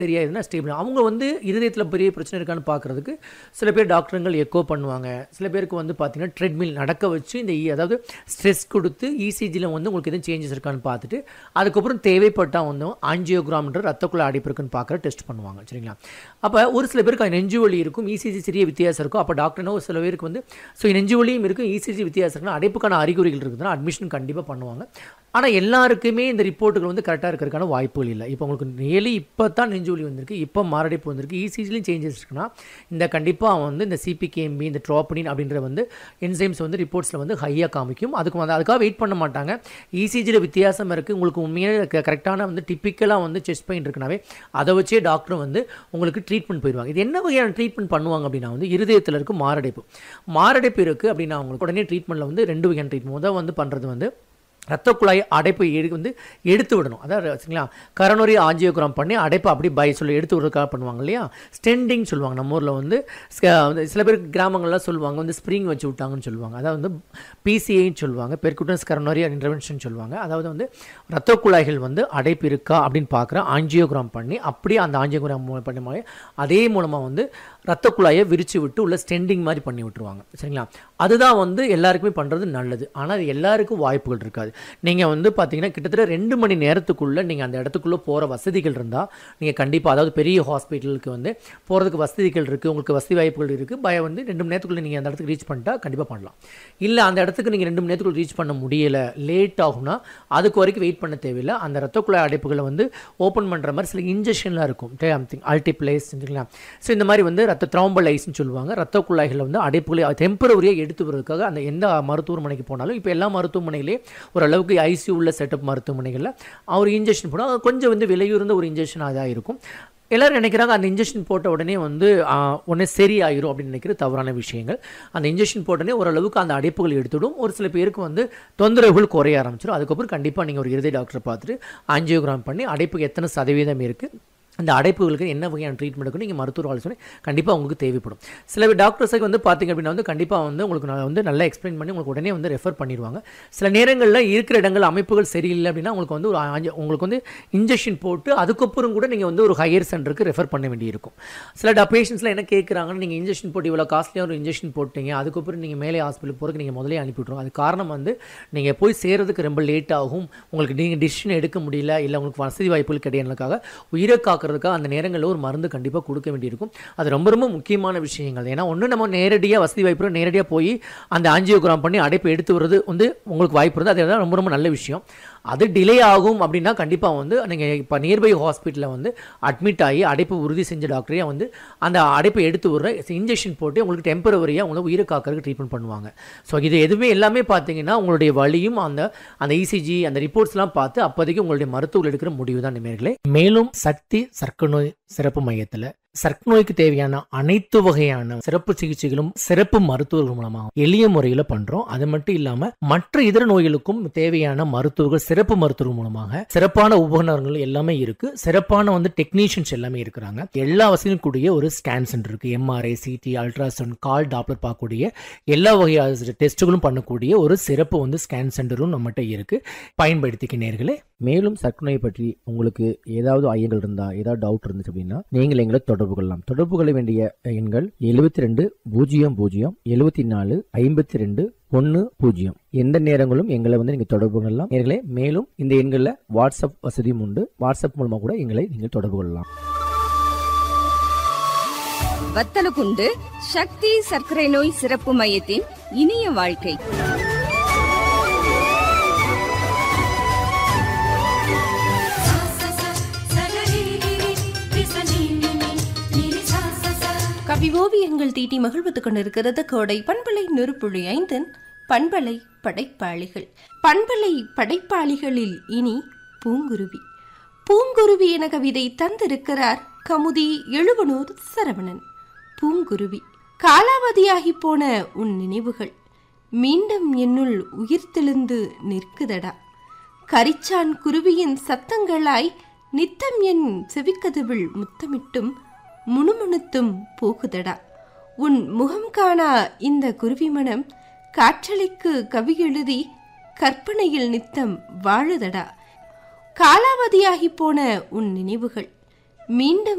சரியாயிருந்தா stable அவங்க வந்து இருதயத்தில் பெரிய பிரச்சனை இருக்கான்னு பார்க்குறதுக்கு சில பேர் டாக்டருங்கள் எக்கோ பண்ணுவாங்க சில பேருக்கு வந்து பார்த்தீங்கன்னா ட்ரெட்மில் நடக்க வச்சு இந்த E- அதாவது ஸ்ட்ரெஸ் கொடுத்து இசிஜியில் வந்து உங்களுக்கு எதுவும் சேஞ்சஸ் இருக்கான்னு பார்த்துட்டு அதுக்கப்புறம் தேவைப்பட்டால் வந்து ஆஞ்சியோகிராம்ன்ற ரத்தக்குள்ள அடைப்பு இருக்குன்னு பார்க்குற டெஸ்ட் பண்ணுவாங்க சரிங்களா அப்போ ஒரு சில பேருக்கு நெஞ்சு வலி இருக்கும் இசிஜி சிறிய வித்தியாசம் இருக்கும் அப்போ டாக்டர்னா ஒரு சில பேருக்கு வந்து ஸோ நெஞ்சு வலியும் இருக்கும் இசிஜி வித்தியாசம் இருக்குன்னா அடைப்புக்கான அறிகுறிகள் இருக்குதுன்னா அட்மிஷன் கண்டிப்பாக பண்ணுவாங்க ஆனால் எல்லாருக்குமே இந்த ரிப்போர்ட்டுகள் வந்து கரெக்டாக இருக்கிறதுக்கான வாய்ப்புகள் இல்லை இப்போ உங்களுக்கு ரியலி இப்போ தான் நெஞ்சுவலி வந்திருக்கு இப்போ மாரடைப்பு வந்திருக்கு இசிஜிலையும் சேஞ்சஸ் இருக்குன்னா இந்த கண்டிப்பாக வந்து இந்த சிபிகேஎம்பி இந்த ட்ரோப்பனின் அப்படின்ற வந்து என்சைம்ஸ் வந்து ரிப்போர்ட்ஸில் வந்து ஹையாக காமிக்கும் அதுக்கு வந்து அதுக்காக வெயிட் பண்ண மாட்டாங்க இசிஜியில் வித்தியாசம் இருக்குது உங்களுக்கு உண்மையாக கரெக்டான வந்து டிப்பிக்கலாக வந்து செஸ்ட் பெயின் இருக்குனாவே அதை வச்சே டாக்டர் வந்து உங்களுக்கு ட்ரீட்மெண்ட் போயிடுவாங்க இது என்ன வகையான ட்ரீட்மெண்ட் பண்ணுவாங்க அப்படின்னா வந்து இருதயத்தில் இருக்க மாரடைப்பு மாரடைப்பு இருக்குது அப்படின்னா அவங்களுக்கு உடனே ட்ரீட்மெண்ட்டில் வந்து ரெண்டு வகையான ட்ரீட்மெண்ட் முதல் வந்து பண்ணுறது வந்து ரத்த குழாய் அடைப்பை எடு வந்து எடுத்து விடணும் அதாவது சரிங்களா கரோனரி ஆஞ்சியோகிராம் பண்ணி அடைப்பை அப்படி பை சொல்லி எடுத்து விடுறதுக்காக பண்ணுவாங்க இல்லையா ஸ்டெண்டிங் சொல்லுவாங்க நம்ம ஊரில் வந்து ஸ்க- வந்து சில பேர் கிராமங்கள்லாம் சொல்லுவாங்க வந்து ஸ்ப்ரிங் வச்சு விட்டாங்கன்னு சொல்லுவாங்க அதாவது வந்து பிசிஐன்னு சொல்லுவாங்க பெர்குட்டன்ஸ் கரோனரி இன்டர்வென்ஷன் சொல்லுவாங்க அதாவது வந்து ரத்த குழாய்கள் வந்து அடைப்பு இருக்கா அப்படின்னு பார்க்குற ஆஞ்சியோகிராம் பண்ணி அப்படியே அந்த ஆஞ்சியோகிராம் பண்ணி மாதிரி அதே மூலமாக வந்து ரத்த குழாயை விரித்து விட்டு உள்ள ஸ்டெண்டிங் மாதிரி பண்ணி விட்டுருவாங்க சரிங்களா அதுதான் வந்து எல்லாருக்குமே பண்ணுறது நல்லது ஆனால் அது எல்லாருக்கும் வாய்ப்புகள் இருக்காது நீங்கள் வந்து பார்த்தீங்கன்னா கிட்டத்தட்ட ரெண்டு மணி நேரத்துக்குள்ளே நீங்கள் அந்த இடத்துக்குள்ளே போகிற வசதிகள் இருந்தால் நீங்கள் கண்டிப்பாக அதாவது பெரிய ஹாஸ்பிட்டலுக்கு வந்து போகிறதுக்கு வசதிகள் இருக்குது உங்களுக்கு வசதி வாய்ப்புகள் இருக்குது பய வந்து ரெண்டு மணி நேரத்துக்குள்ளே நீங்கள் அந்த இடத்துக்கு ரீச் பண்ணிட்டா கண்டிப்பாக பண்ணலாம் இல்லை அந்த இடத்துக்கு நீங்கள் ரெண்டு மணி நேரத்துக்குள்ள ரீச் பண்ண முடியலை லேட் ஆகும்னா அதுக்கு வரைக்கும் வெயிட் பண்ண தேவையில்லை அந்த ரத்த குழாய் அடைப்புகளை வந்து ஓப்பன் பண்ணுற மாதிரி சில இன்ஜெக்ஷன்லாம் இருக்கும் சம்திங் அல்டிப்ளேஸ் சரிங்களா ஸோ இந்த மாதிரி வந்து ரத்த த்ராம்பலைஸ்னு சொல்லுவாங்க ரத்த குழாய்களில் வந்து அடைப்புகளை டெம்பரவரியாக எடுத்து வருவதற்காக அந்த எந்த மருத்துவமனைக்கு போனாலும் இப்போ எல்லா மருத்துவமனையிலே ஓரளவுக்கு ஐசியூ உள்ள செட்டப் மருத்துவமனைகளில் அவர் இன்ஜெக்ஷன் போனால் அது கொஞ்சம் வந்து விலையுறந்த ஒரு இன்ஜெக்ஷன் அதாக இருக்கும் எல்லாரும் நினைக்கிறாங்க அந்த இன்ஜெக்ஷன் போட்ட உடனே வந்து ஆ, உடனே சரியாயிரும் அப்படின்னு நினைக்கிற தவறான விஷயங்கள் அந்த இன்ஜெக்ஷன் போட்ட உடனே ஓரளவுக்கு அந்த அடைப்புகள் எடுத்துடும் ஒரு சில பேருக்கு வந்து தொந்தரவுகள் குறைய ஆரம்பிச்சிடும் அதுக்கப்புறம் கண்டிப்பாக நீங்கள் ஒரு இருதய டாக்டரை பார்த்துட்டு ஆஞ்சியோகிராம் பண்ணி அடைப்புக்கு எத்தனை சதவீதம் இருக்குது அந்த அடைப்புகளுக்கு என்ன வகையான ட்ரீட்மெண்ட் இருக்கும் நீங்கள் மருத்துவர் ஆலோசனை கண்டிப்பாக உங்களுக்கு தேவைப்படும் சில டாக்டர்ஸுக்கு வந்து பார்த்தீங்க அப்படின்னா வந்து கண்டிப்பாக வந்து உங்களுக்கு நான் வந்து நல்லா எக்ஸ்பிளைன் பண்ணி உங்களுக்கு உடனே வந்து ரெஃபர் பண்ணிடுவாங்க சில நேரங்களில் இருக்கிற இடங்கள் அமைப்புகள் சரியில்லை அப்படின்னா உங்களுக்கு வந்து ஒரு ஆஞ்ச- உங்களுக்கு வந்து இன்ஜெக்ஷன் போட்டு அதுக்கப்புறம் கூட நீங்கள் வந்து ஒரு ஹையர் சென்டருக்கு ரெஃபர் பண்ண வேண்டியிருக்கும் சில பேஷண்ட்ஸில் என்ன கேட்குறாங்கன்னா நீங்கள் இன்ஜெக்ஷன் போட்டு இவ்வளோ காஸ்ட்லியாக ஒரு இன்ஜெக்ஷன் போட்டீங்க அதுக்கப்புறம் நீங்கள் மேலே ஹாஸ்பிட்டல் போகிறதுக்கு நீங்கள் முதலே அனுப்பி விட்ருவோம் அது காரணம் வந்து நீங்கள் போய் சேர்றதுக்கு ரொம்ப லேட் ஆகும் உங்களுக்கு நீங்கள் டிசிஷன் எடுக்க முடியல இல்லை உங்களுக்கு வசதி வாய்ப்புகள் கிடையாதுக்காக உயிரை காக்கிறதுக்காக அந்த நேரங்களில் ஒரு மருந்து கண்டிப்பாக கொடுக்க வேண்டியிருக்கும் அது ரொம்ப ரொம்ப முக்கியமான விஷயங்கள் ஏன்னா ஒன்று நம்ம நேரடியாக வசதி வாய்ப்பு நேரடியாக போய் அந்த ஆஞ்சியோகிராம் பண்ணி அடைப்பை எடுத்து வர்றது வந்து உங்களுக்கு வாய்ப்பு இருந்தால் அது ரொம்ப ரொம்ப நல்ல விஷயம் அது டிலே ஆகும் அப்படின்னா கண்டிப்பாக வந்து நீங்கள் இப்போ நியர்பை ஹாஸ்பிட்டலில் வந்து அட்மிட் ஆகி அடைப்பு உறுதி செஞ்ச டாக்டரே வந்து அந்த அடைப்பை எடுத்து விடுற இன்ஜெக்ஷன் போட்டு உங்களுக்கு டெம்பரவரியாக உங்களை உயிரை காக்கிறதுக்கு ட்ரீட்மெண்ட் பண்ணுவாங்க ஸோ இது எதுவுமே எல்லாமே பார்த்தீங்கன்னா உங்களுடைய வலியும் அந்த அந்த இசிஜி அந்த ரிப்போர்ட்ஸ்லாம் பார்த்து அப்போதைக்கு உங்களுடைய மருத்துவர்கள் எடுக்கிற முடிவு தான் நேர்களே மேலும் சக்தி சர்க்கரை நோய் சிறப்பு மையத்தில் சர்க்கரை நோய்க்கு தேவையான அனைத்து வகையான சிறப்பு சிகிச்சைகளும் சிறப்பு மருத்துவர்கள் மூலமாக எளிய முறையில் பண்றோம் அது மட்டும் இல்லாம மற்ற இதர நோய்களுக்கும் தேவையான மருத்துவர்கள் சிறப்பு மருத்துவர்கள் மூலமாக சிறப்பான உபகரணங்கள் எல்லாமே இருக்கு சிறப்பான வந்து டெக்னீஷியன்ஸ் எல்லாமே இருக்கிறாங்க எல்லா வசதியும் கூடிய ஒரு ஸ்கேன் சென்டர் இருக்கு MRI CT ultrasound colour Doppler பார்க்கக்கூடிய எல்லா வகையான டெஸ்ட்டுகளும் பண்ணக்கூடிய ஒரு சிறப்பு வந்து ஸ்கேன் சென்டரும் நம்மகிட்ட இருக்கு பயன்படுத்திக்க நேர்களே மேலும் சர்க்கரை நோய் பற்றி உங்களுக்கு ஏதாவது ஐயங்கள் இருந்தா ஏதாவது டவுட் இருந்துச்சு அப்படின்னா நீங்கள் எங்களை தொடர்பு கொள்ளலாம் தொடர்பு கொள்ள வேண்டிய எண்கள் எழுபத்தி ரெண்டு பூஜ்ஜியம் பூஜ்ஜியம் எழுபத்தி நாலு ஐம்பத்தி ரெண்டு ஒன்று பூஜ்ஜியம் எந்த நேரங்களும் எங்களை வந்து நீங்கள் தொடர்பு கொள்ளலாம் நேர்களே மேலும் இந்த எண்களில் வாட்ஸ்அப் வசதியும் உண்டு வாட்ஸ்அப் மூலமாக கூட எங்களை நீங்கள் தொடர்பு கொள்ளலாம் வத்தலகுண்டு சக்தி சர்க்கரை நோய் சிறப்பு மையத்தின் இனிய வாழ்க்கை கவி ஓவியங்கள் தீட்டி மகிழ்வுத்துக் கொண்டிருக்கிறது கோடை பண்பலை நெருப்புழி ஐந்தன் பண்பலை படைப்பாளிகள் பண்பலை படைப்பாளிகளில் இனி பூங்குருவி பூங்குருவி என கவிதை தந்திருக்கிறார் கமுதி எழுவனூர் சரவணன் பூங்குருவி காலாவதியாகி போன உன் நினைவுகள் மீண்டும் என்னுள் உயிர்த்தெழுந்து நிற்குதடா கரிச்சான் குருவியின் சத்தங்களாய் நித்தம் என் செவிக்கதவில் முத்தமிட்டும் முணுமுணுத்தும் போகுதடா உன் முகம் காணா இந்த குருவி மனம் காற்றலைக்கு கவி எழுதி கற்பனையில் நித்தம் வாழுதடா காலாவதியாகி போன உன் நினைவுகள் மீண்டும்